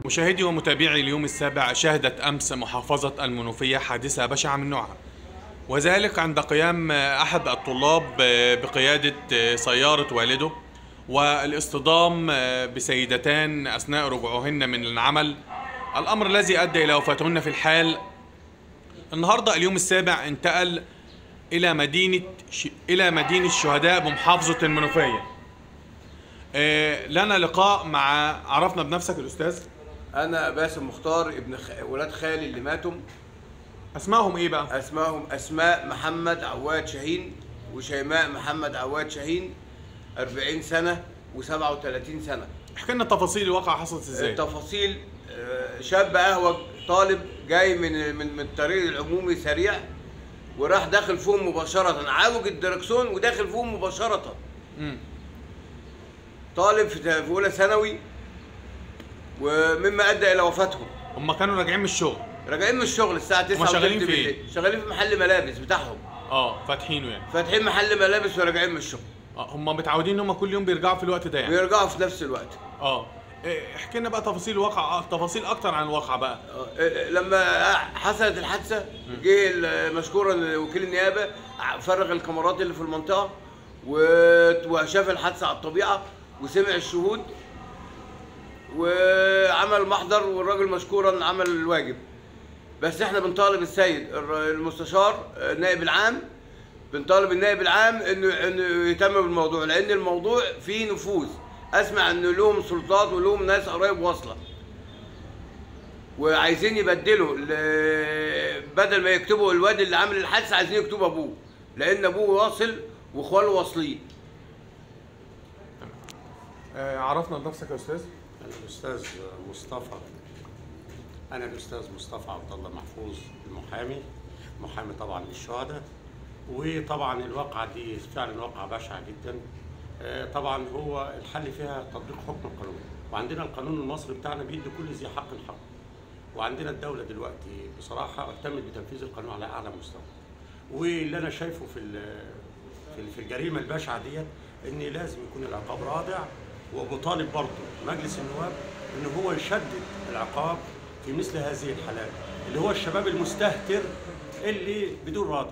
مشاهدي ومتابعي اليوم السابع شهدت أمس محافظة المنوفية حادثة بشعة من نوعها وذلك عند قيام أحد الطلاب بقيادة سيارة والده والاصطدام بسيدتان أثناء رجوعهن من العمل الأمر الذي أدى إلى وفاتهن في الحال النهاردة اليوم السابع انتقل إلى مدينة ش... إلى مدينة الشهداء بمحافظة المنوفية آه، لنا لقاء مع عرفنا بنفسك الأستاذ انا باسم مختار ابن خ... ولاد خالي اللي ماتوا أسمائهم إيه بقى؟ اسمائهم اسماء محمد عواد شاهين وشيماء محمد عواد شاهين 40 سنه و37 سنه احكي لنا تفاصيل الواقعة حصلت إزاي؟ التفاصيل آه، شاب اهوج طالب جاي من من من الطريق العمومي سريع وراح داخل فيهم مباشره عوج الدركسون وداخل فيهم مباشره مم. طالب في في اولى ثانوي ومما ادى الى وفاتهم هم كانوا راجعين من الشغل راجعين من الشغل الساعه 9 هما شغالين وتلت في إيه؟ بالليل. شغالين في محل ملابس بتاعهم اه فاتحينه يعني فاتحين محل ملابس وراجعين من الشغل آه هم متعودين ان هم كل يوم بيرجعوا في الوقت ده يعني ويرجعوا في نفس الوقت اه إيه، احكي لنا بقى تفاصيل الواقع آه، تفاصيل اكتر عن الواقع بقى آه، لما حصلت الحادثه جه ال- مشكورا وكيل النيابه فرغ الكاميرات اللي في المنطقه و- وشاف الحادثه على الطبيعه وسمع الشهود وعمل محضر والراجل مشكورا عمل الواجب بس احنا بنطالب السيد الر- المستشار آه، النائب العام بنطالب النائب العام انه انه يهتم بالموضوع لان الموضوع فيه نفوذ اسمع ان لهم سلطات ولهم ناس قرايب واصله وعايزين يبدلوا ل- بدل ما يكتبوا الواد اللي عامل الحادثه عايزين يكتبوا ابوه لان ابوه واصل واخواله واصلين آه عرفنا بنفسك يا استاذ أنا الأستاذ مصطفى أنا الأستاذ مصطفى عبد الله محفوظ المحامي محامي طبعا للشهداء وطبعا الواقعة دي فعلا واقعة بشعة جدا آه، طبعا هو الحل فيها تطبيق حكم القانون وعندنا القانون المصري بتاعنا بيدي كل ذي حق حق وعندنا الدولة دلوقتي بصراحة اهتمت بتنفيذ القانون على أعلى مستوى واللي أنا شايفه في ال- في- في الجريمة البشعة ديت إن لازم يكون العقاب رادع وبطالب برضه مجلس النواب إن هو يشدد العقاب في مثل هذه الحالات اللي هو الشباب المستهتر اللي بدون رادع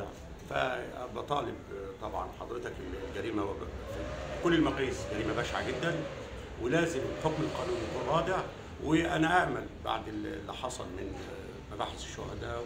فبطالب طبعا حضرتك الجريمة وب- في كل المقاييس جريمة بشعة جدا ولازم حكم القانون يكون رادع وانا امل بعد اللي حصل من مباحث الشهداء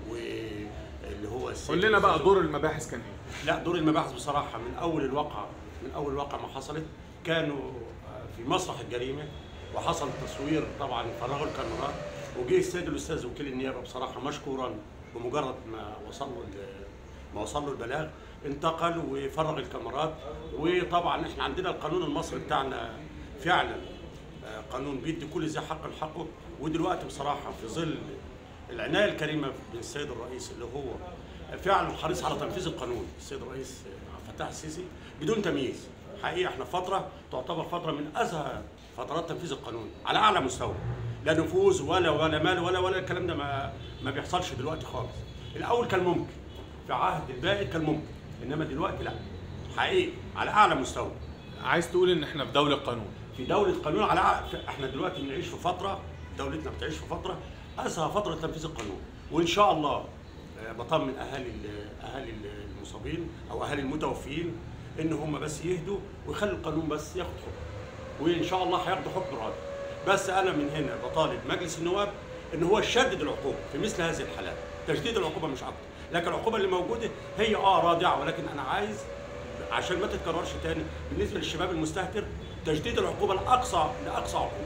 واللي هو السيد قول لنا بقى الأستاذ- دور المباحث كان ايه لا دور المباحث بصراحه من اول الواقعه من اول الواقعه ما حصلت كانوا في مسرح الجريمه وحصل تصوير طبعا فرغوا الكاميرات وجه السيد الاستاذ وكيل النيابه بصراحه مشكورا بمجرد ما وصل له ال- ما وصل له البلاغ انتقل وفرغ الكاميرات وطبعا احنا عندنا القانون المصري بتاعنا فعلا آه، قانون بيدي كل ذي حق حقه ودلوقتي بصراحه في ظل العنايه الكريمه من السيد الرئيس اللي هو فعلا حريص على تنفيذ القانون السيد الرئيس عبد الفتاح السيسي بدون تمييز حقيقه احنا في فتره تعتبر فتره من ازهى فترات تنفيذ القانون على اعلى مستوى لا نفوذ ولا ولا مال ولا ولا الكلام ده ما ما بيحصلش دلوقتي خالص الاول كان ممكن في عهد الباقي كان ممكن انما دلوقتي لا حقيقي على اعلى مستوى عايز تقول ان احنا في دوله قانون في دولة قانون على ع- في- احنا دلوقتي بنعيش في فترة دولتنا بتعيش في فترة أسهى فترة تنفيذ القانون وإن شاء الله آه، بطمن أهالي ال- أهالي ال- المصابين أو أهالي المتوفيين إن هم بس يهدوا ويخلوا القانون بس ياخد حكم وإن شاء الله هياخدوا حكم رادع بس أنا من هنا بطالب مجلس النواب إن هو يشدد العقوبة في مثل هذه الحالات تشديد العقوبة مش أكتر لكن العقوبة اللي موجودة هي اه رادعة ولكن أنا عايز عشان ما تتكررش تاني بالنسبه للشباب المستهتر تجديد العقوبه لاقصى لاقصى عقوبه.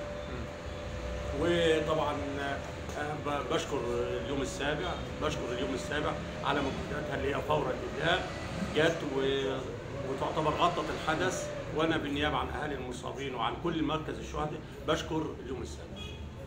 وطبعا آه، ب- بشكر اليوم السابع بشكر اليوم السابع على مجهوداتها اللي هي فورا لله جت و- وتعتبر غطت الحدث وانا بالنيابه عن اهالي المصابين وعن كل مركز الشهداء بشكر اليوم السابع.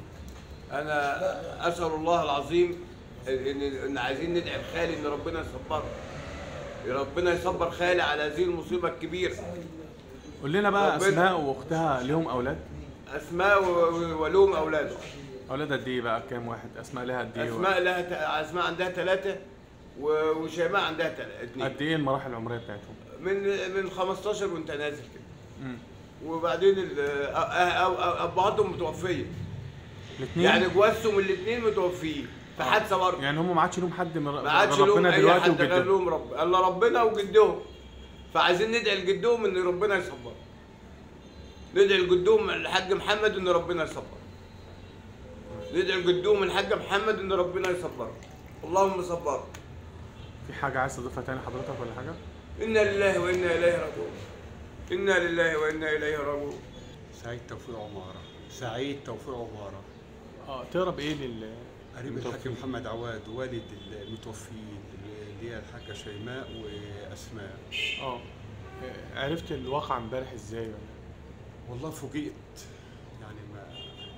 انا اسال الله العظيم ان ان عايزين ندعي لخالي ان ربنا يصبره يا ربنا يصبر خالي على هذه المصيبه الكبيره قول لنا بقى ربنا- اسماء واختها ليهم اولاد اسماء و- ولوم اولاده اولاد قد ايه بقى كام واحد اسماء لها قد ايه اسماء لها ت... اسماء عندها ثلاثه و- وشيماء عندها تل- اثنين قد ايه المراحل العمريه بتاعتهم من من 15 وانت نازل كده مم. وبعدين ال- أ- أ- أ- ابهاتهم متوفيه الاثنين يعني جوازهم الاثنين متوفيين في حادثه برضه يعني هم ما عادش لهم حد من ما عادش لهم ربنا اي دلوقتي حد غير وجدهم لهم رب الا ربنا وجدهم فعايزين ندعي لجدهم ان ربنا يصبر ندعي لجدهم الحاج محمد ان ربنا يصبر ندعي لجدهم الحاج محمد ان ربنا يصبر اللهم صبر في حاجه عايز تضيفها تاني حضرتك ولا حاجه انا لله وانا اليه راجعون انا لله وانا اليه راجعون سعيد توفيق عمارة سعيد توفيق عمارة اه تقرا بايه لل قريب الحاج المتوفين؟ محمد عواد والد المتوفيين اللي هي الحاجة شيماء وأسماء اه عرفت الواقع امبارح ازاي ولا والله فوجئت يعني ما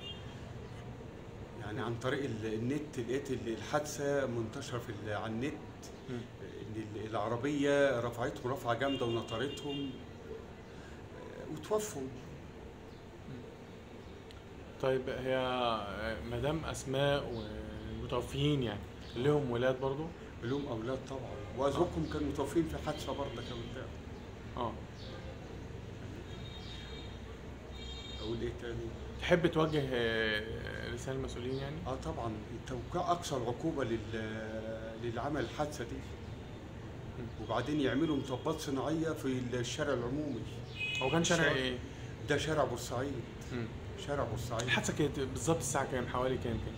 يعني عن طريق ال- النت لقيت ال- الحادثة منتشرة في ال- على النت مم. ان ال- العربية رفعتهم رفعة جامدة ونطرتهم آه، وتوفوا طيب هي مدام اسماء والمتوفيين يعني لهم ولاد برضو لهم أولاد طبعا وأزواجهم كانوا متوفين في حادثة برضه كمان اه أقول إيه تاني؟ تحب توجه آه، رساله للمسؤولين يعني اه طبعا توقع اقصى العقوبه لل للعمل الحادثه دي وبعدين يعملوا مطبات صناعيه في الشارع العمومي هو كان شارع شارع. ايه ده شارع بورسعيد مم. شارع بورسعيد الحادثه كانت بالظبط الساعه كام حوالي كام كام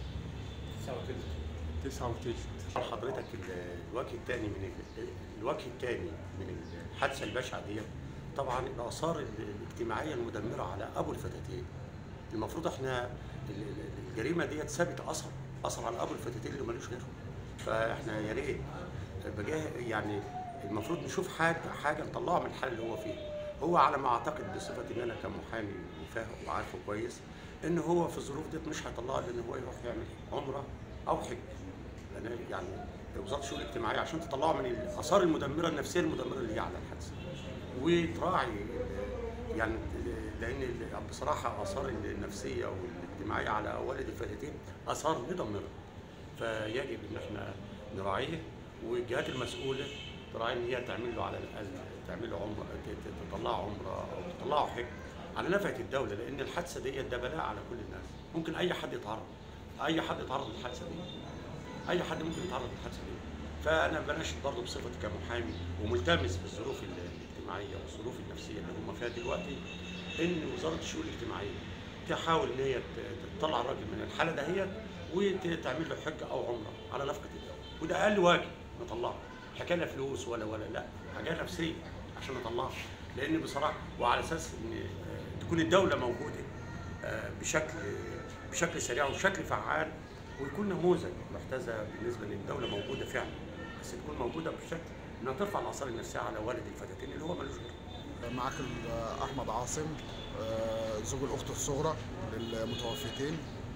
تسعة وتلت حضرتك ال- الوجه الثاني من ال- الوجه الثاني من الحادثه البشعه دي طبعا الاثار ال- الاجتماعيه المدمره على ابو الفتاتين المفروض احنا ال- ال- الجريمه ديت سابت اثر اثر على ابو الفتاتين اللي ملوش غيرهم فاحنا يا ريت بجاه يعني المفروض نشوف حاجه حاجه نطلعه من الحاله اللي هو فيها هو على ما اعتقد بصفتي ان انا كمحامي وفاهم وعارفه كويس ان هو في الظروف ديت مش هيطلعه ان هو يروح يعمل عمره او حج لان يعني وزاره الشؤون الاجتماعيه عشان تطلعه من الاثار المدمره النفسيه المدمره اللي هي على الحادثه وتراعي ال- يعني لان ال- بصراحه اثار النفسيه والاجتماعيه على والد الفتاتين اثار مدمره فيجب ان احنا نراعيه والجهات المسؤوله تراعي ان هي تعمل له على الاقل تعمل له عمره ت- ت- تطلعه عمره او تطلعه حج على نفقه الدوله لان الحادثه ديت ده بلاء على كل الناس ممكن اي حد يتعرض اي حد يتعرض للحادثه دي اي حد ممكن يتعرض للحادثه دي فانا بناشد برضه بصفتي كمحامي وملتمس بالظروف الاجتماعيه والظروف النفسيه اللي هم فيها دلوقتي ان وزاره الشؤون الاجتماعيه تحاول ان هي ت- تطلع الراجل من الحاله دهيت وتعمل له حجه او عمره على نفقه الدوله وده اقل واجب نطلعه حكايه لا فلوس ولا ولا لا حاجه نفسيه عشان نطلعها لان بصراحه وعلى اساس ان آه، تكون الدوله موجوده آه، بشكل بشكل سريع وبشكل فعال ويكون نموذج محتذى بالنسبه للدوله موجوده فعلا بس تكون موجوده بشكل انها ترفع الاثار النفسيه على والد الفتاتين اللي هو ملوش غيره معاك ال- احمد عاصم آه، زوج الاخت الصغرى للمتوفيتين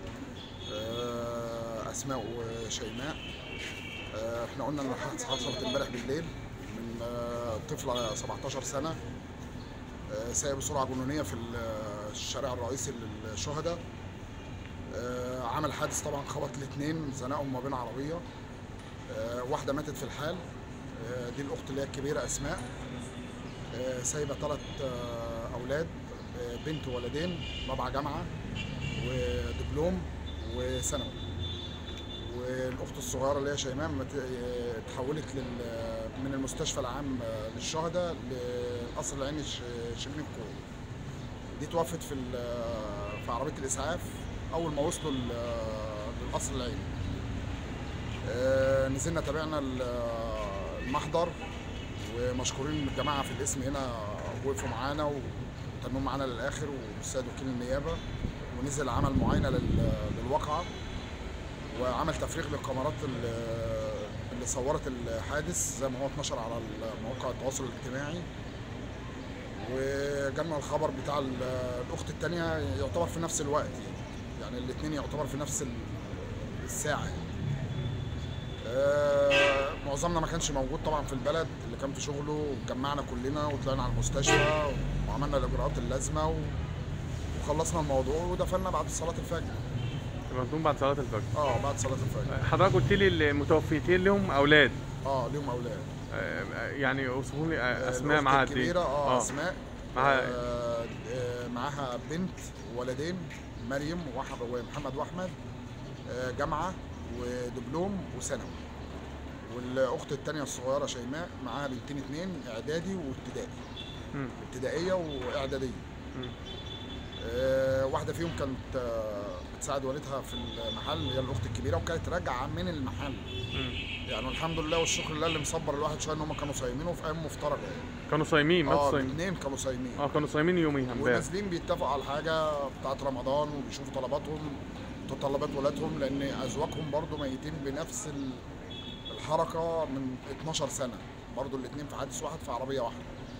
آه، اسماء وشيماء آه، احنا قلنا ان الحادثه حصلت امبارح بالليل من آه، طفله 17 سنه آه، سايق بسرعه جنونيه في ال- الشارع الرئيسي للشهداء آه، عمل حادث طبعا خبط الاثنين زنقهم ما بين عربيه آه، واحده ماتت في الحال آه، دي الاخت اللي هي الكبيره اسماء آه، سايبه ثلاث اولاد آه، بنت وولدين رابعه جامعه ودبلوم وثانوي والاخت الصغيره اللي هي شيماء مت- آه، اتحولت لل- من المستشفى العام آه، للشهداء للقصر العيني ش- شبين الكوي دي توفت في ال- في عربيه الاسعاف اول ما وصلوا ل- للقصر العيني آه، نزلنا تابعنا ال- المحضر ومشكورين الجماعه في الاسم هنا وقفوا معانا وتنوا معانا للاخر والسيد وكيل النيابه ونزل عمل معاينه لل- للواقعه وعمل تفريغ للكاميرات ال- اللي صورت الحادث زي ما هو اتنشر على مواقع التواصل الاجتماعي وجالنا الخبر بتاع ال- الاخت الثانيه يعتبر في نفس الوقت يعني يعني الاثنين يعتبر في نفس ال- الساعه يعني. آه، معظمنا ما كانش موجود طبعا في البلد اللي كان في شغله واتجمعنا كلنا وطلعنا على المستشفى وعملنا الاجراءات اللازمه و... وخلصنا الموضوع ودفنا بعد صلاه الفجر مخدوم بعد صلاه الفجر اه بعد صلاه الفجر حضرتك قلت لي المتوفيتين لهم اولاد اه ليهم اولاد آه، يعني اوصفوا لي آه، آه، اسماء الأخت معاها قد ايه الكبيره اه, اسماء معاها آه آه، معاها معاها بنت وولدين مريم وح- ومحمد واحمد آه، جامعه ودبلوم وثانوي والاخت التانية الصغيره شيماء معاها بنتين اتنين اعدادي وابتدائي مم. ابتدائيه واعداديه مم. آه، واحده فيهم كانت آه، بتساعد والدها في المحل هي الاخت الكبيره وكانت راجعه من المحل مم. يعني الحمد لله والشكر لله اللي مصبر الواحد شويه ان هم كانوا صايمين وفي ايام مفترجه يعني كانوا صايمين ما اه صايمين الاثنين كانوا صايمين اه كانوا صايمين يوميها امبارح ونازلين بيتفقوا على الحاجه بتاعت رمضان وبيشوفوا طلباتهم متطلبات ولادهم لان ازواجهم برضو ميتين بنفس ال- الحركه من 12 سنه برضو الاثنين في حادث واحد في عربيه واحده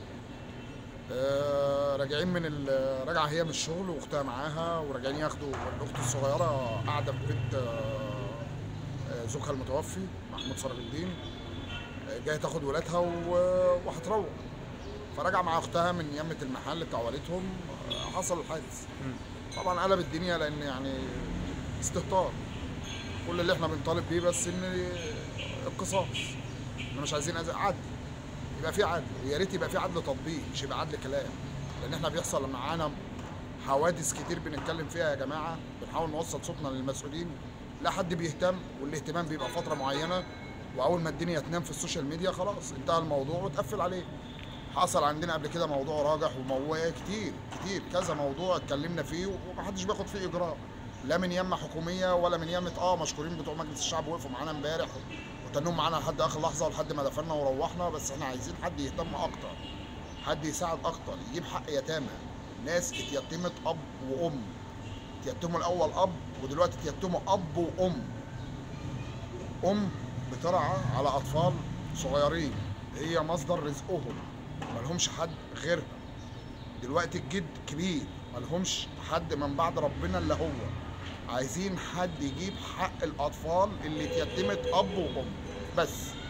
آه راجعين من ال- راجعه هي من الشغل واختها معاها وراجعين ياخدوا الاخت الصغيره قاعده في بيت آه، آه، زوجها المتوفي محمود سراج الدين آه، جايه تاخد ولادها و- وهتروح فراجع مع اختها من يمة المحل بتاع والدهم آه، حصل الحادث طبعا قلب الدنيا لان يعني استهتار كل اللي احنا بنطالب بيه بس ان القصاص احنا مش عايزين أز- عدل يبقى في عدل ويا ريت يبقى في عدل تطبيق مش يبقى عدل كلام لان احنا بيحصل معانا حوادث كتير بنتكلم فيها يا جماعه بنحاول نوصل صوتنا للمسؤولين لا حد بيهتم والاهتمام بيبقى فتره معينه واول ما الدنيا تنام في السوشيال ميديا خلاص انتهى الموضوع وتقفل عليه حصل عندنا قبل كده موضوع راجح وموضوع كتير كتير كذا موضوع اتكلمنا فيه ومحدش بياخد فيه اجراء لا من يمه حكوميه ولا من يمه اه مشكورين بتوع مجلس الشعب وقفوا معانا امبارح وتنهم معانا لحد اخر لحظه ولحد ما دفنا وروحنا بس احنا عايزين حد يهتم اكتر حد يساعد اكتر يجيب حق يتامى ناس اتيتمت اب وام اتيتموا الاول اب ودلوقتي اتيتموا اب وام ام بترعى على اطفال صغيرين هي مصدر رزقهم ملهمش حد غيرها دلوقتي الجد كبير ملهمش حد من بعد ربنا الا هو عايزين حد يجيب حق الاطفال اللي اتيتمت اب وام بس